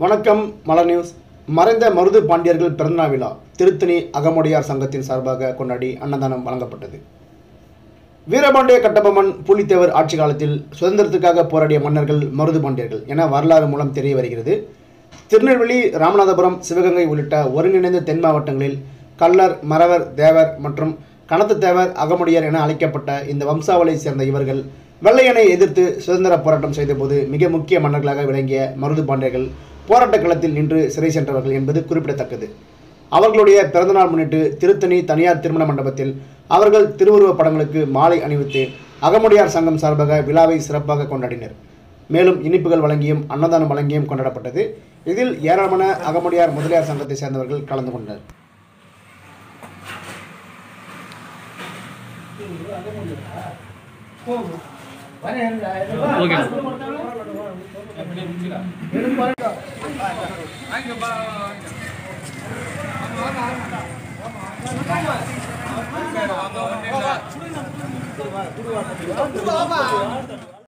வணக்கம் மலர் நியூஸ் மறைந்த மருது பாண்டியர்கள் பிறந்தநாள் விழா திருத்தணி அகமுடையார் சங்கத்தின் சார்பாக கொண்டாடி அன்னதானம் வழங்கப்பட்டது வீரபாண்டிய கட்டபொம்மன் பூலித்தேவர் ஆட்சி காலத்தில் சுதந்திரத்துக்காக போராடிய மன்னர்கள் மருது பாண்டியர்கள் என வரலாறு மூலம் தெரிய வருகிறது திருநெல்வேலி ராமநாதபுரம் சிவகங்கை உள்ளிட்ட ஒருங்கிணைந்த தென் மாவட்டங்களில் கள்ளர் மறவர் தேவர் மற்றும் கணத்து தேவர் அகமுடையர் என அழைக்கப்பட்ட இந்த வம்சாவளியை சேர்ந்த இவர்கள் வெள்ளையனை எதிர்த்து சுதந்திர போராட்டம் செய்தபோது மிக முக்கிய மன்னர்களாக விளங்கிய மருது பாண்டியர்கள் போராட்ட களத்தில் நின்று சிறை சென்றவர்கள் என்பது குறிப்பிடத்தக்கது அவர்களுடைய பிறந்தநாள் முன்னிட்டு திருத்தணி தனியார் திருமண மண்டபத்தில் அவர்கள் திருவுருவப் படங்களுக்கு மாலை அணிவித்து அகமுடையார் சங்கம் சார்பாக விழாவை சிறப்பாக கொண்டாடினர் மேலும் இனிப்புகள் வழங்கியும் அன்னதானம் வழங்கியும் கொண்டாடப்பட்டது இதில் ஏராளமான அகமுடையார் முதலியார் சங்கத்தை சேர்ந்தவர்கள் கலந்து கொண்டனர் ஓகே வாங்க